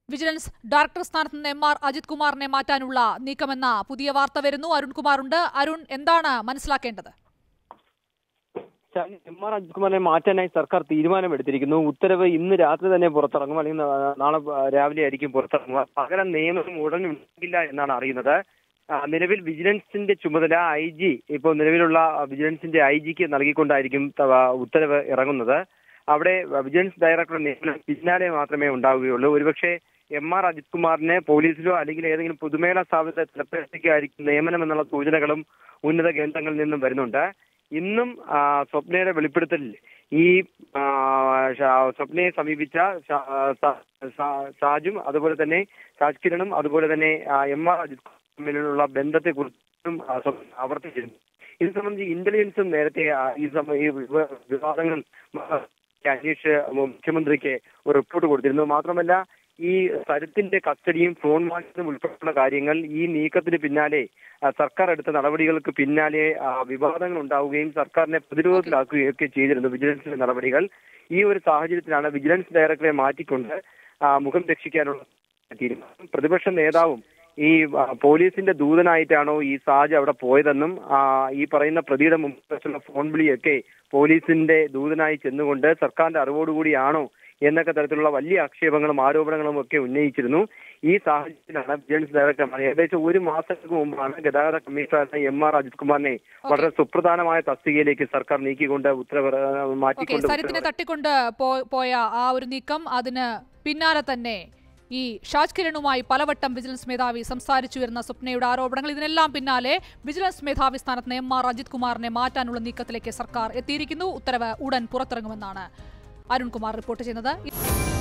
vigilance director സ്ഥാനത്ത് നിന്ന് M R Ajith കുമാറിനെ മാറ്റാനുള്ള നീക്കമെന്ന പുതിയ വാർത്ത വരുന്നു അരുൺകുമാറുണ്ട് അരുൺ എന്താണ് മനസ്സിലാക്കേണ്ടത് എം ആർ അജിത്കുമാറിനെ മാറ്റാനായി സർക്കാർ തീരുമാനമെടുത്തിരിക്കുന്നു ഉത്തരവ് ഇന്ന് രാത്രി തന്നെ പുറത്തിറങ്ങും അല്ലെങ്കിൽ നാ- നാളെ രാവിലെ ആയിരിക്കും പുറത്തിറങ്ങുക പകരം നിയമനം ഉടൻ ഉണ്ടാകില്ല എന്നാണ് അറിയുന്നത് ആ, നിലവിൽ വിജിലൻസിന്റെ ചുമതല ഐ ജി ഇപ്പോൾ നിലവിലുള്ള വിജിലൻസിന്റെ ഐ ജിക്ക് നൽകിക്കൊണ്ടായിരിക്കും ത- ഉത്തരവ് ഇറങ്ങുന്നത് അവിടെ വിജിലൻസ് ഡയറക്ടറുടെ നിയമനം പിന്നാലെ മാത്രമേ ഉണ്ടാവുകയുള്ളൂ ഒരുപക്ഷെ എം ആർ അജിത് കുമാറിനെ പോലീസിലോ അല്ലെങ്കിൽ ഏതെങ്കിലും പൊതുമേഖലാ സ്ഥാപനത്തെ തലപ്പേർത്തേക്കായിരിക്കും നിയമനം എന്നുള്ള സൂചനകളും ഉന്നത കേന്ദ്രങ്ങളിൽ നിന്നും വരുന്നുണ്ട് ഇന്നും ആ, സ്വപ്നയുടെ വെളിപ്പെടുത്തലിൽ ഈ ആ, ഷാ- സ്വപ്നയെ സമീപിച്ച ഷാ- സ- സ- ഷാജും അതുപോലെ തന്നെ ഷാജ് കിരണും അതുപോലെ തന്നെ ആ, എം ആർ അജിത് തമ്മിലുള്ള ബന്ധത്തെ കുറിച്ചും ആ, സ്വപ്ന ആവർത്തിച്ചിരുന്നു ഇത് സംബന്ധിച്ച് ഇന്റലിജൻസും നേരത്തെ ആ, ഈ സമ- ഈ വിവ- വിവാദങ്ങൾ അന്വേഷിച്ച് മുഖ്യമന്ത്രിക്ക് ഒരു റിപ്പോർട്ട് കൊടുത്തിരുന്നു മാത്രമല്ല ഈ സരിത്തിന്റെ കസ്റ്റഡിയും ഫോൺ വാങ്ങിയതും ഉൾപ്പെടെയുള്ള കാര്യങ്ങൾ ഈ നീക്കത്തിന് പിന്നാലെ ആ, സർക്കാർ എടുത്ത നടപടികൾക്ക് പിന്നാലെ ആ, വിവാദങ്ങൾ ഉണ്ടാവുകയും സർക്കാരിനെ പ്രതിരോധത്തിലാക്കുകയും ഒക്കെ ചെയ്തിരുന്നു വിജിലൻസിന്റെ നടപടികൾ ഈ ഒരു സാഹചര്യത്തിലാണ് വിജിലൻസ് ഡയറക്ടറെ മാറ്റിക്കൊണ്ട് ആ, മുഖം രക്ഷിക്കാനുള്ള തീരുമാനം പ്രതിപക്ഷ നേതാവും ഈ ആ, പോലീസിന്റെ ദൂതനായിട്ടാണോ ഈ സാജ് അവിടെ പോയതെന്നും ആ, ഈ പറയുന്ന പ്രതിയുടെ മുമ്പിൽ വെച്ചുള്ള ഫോൺ വിളിയൊക്കെ പോലീസിന്റെ ദൂതനായി ചെന്നുകൊണ്ട് സർക്കാരിന്റെ അറിവോടുകൂടിയാണോ എന്നൊക്കെ തരത്തിലുള്ള വലിയ ആക്ഷേപങ്ങളും ആരോപണങ്ങളും ഒക്കെ ഉന്നയിച്ചിരുന്നു ഈ സാഹചര്യത്തിലാണ് വിജിലൻസ് ഡയറക്ടർ ഏകദേശം ഒരു മാസങ്ങൾക്ക് മുമ്പാണ് ഗതാഗത കമ്മീഷണർ എം ആർ അജിത് കുമാറിനെ വളരെ സുപ്രധാനമായ തസ്തികയിലേക്ക് സർക്കാർ നീക്കിക്കൊണ്ട് ഉത്തരവ് ആ, ഓക്കെ മാറ്റിക്കൊണ്ട് സരിത്തിനെ ഉത്തരവ് തട്ടിക്കൊണ്ട് പോ- പോയ ആ ഒരു നീക്കം അതിന് പിന്നാലെ തന്നെ ഈ ഷാജ് കിരണുമായി പലവട്ടം വിജിലൻസ് മേധാവി സംസാരിച്ചു വരുന്ന സ്വപ്നയുടെ ആരോപണങ്ങൾ ഇതിനെല്ലാം പിന്നാലെ വിജിലൻസ് മേധാവി സ്ഥാനത്ത് നിന്ന് എം ആർ അജിത് കുമാറിനെ മാറ്റാനുള്ള നീക്കത്തിലേക്ക് സർക്കാർ എത്തിയിരിക്കുന്നു ഉത്തരവ് ഉടൻ പുറത്തിറങ്ങുമെന്നാണ് അരുൺകുമാർ റിപ്പോർട്ട് ചെയ്യുന്നത്